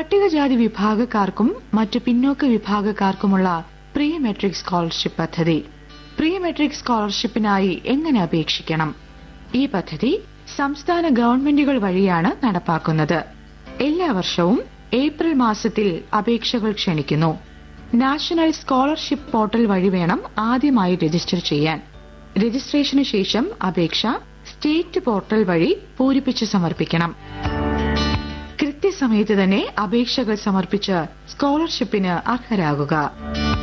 പട്ടികജാതി വിഭാഗക്കാർക്കും മറ്റു പിന്നോക്ക വിഭാഗക്കാർക്കുമുള്ള പ്രീ മെട്രിക് സ്കോളർഷിപ്പ് പദ്ധതി പ്രീ മെട്രിക് സ്കോളർഷിപ്പിനായി എങ്ങനെ അപേക്ഷിക്കണം ഈ പദ്ധതി സംസ്ഥാന ഗവൺമെന്റുകൾ വഴിയാണ് നടപ്പാക്കുന്നത് എല്ലാ വർഷവും ഏപ്രിൽ മാസത്തിൽ അപേക്ഷകൾ ക്ഷണിക്കുന്നു നാഷണൽ സ്കോളർഷിപ്പ് പോർട്ടൽ വഴി വേണം ആദ്യമായി രജിസ്റ്റർ ചെയ്യാൻ രജിസ്ട്രേഷന് ശേഷം അപേക്ഷ സ്റ്റേറ്റ് പോർട്ടൽ വഴി പൂരിപ്പിച്ച് സമർപ്പിക്കണം കൃത്യസമയത്ത് തന്നെ അപേക്ഷകൾ സമർപ്പിച്ച് സ്കോളർഷിപ്പിന് അർഹരാകുക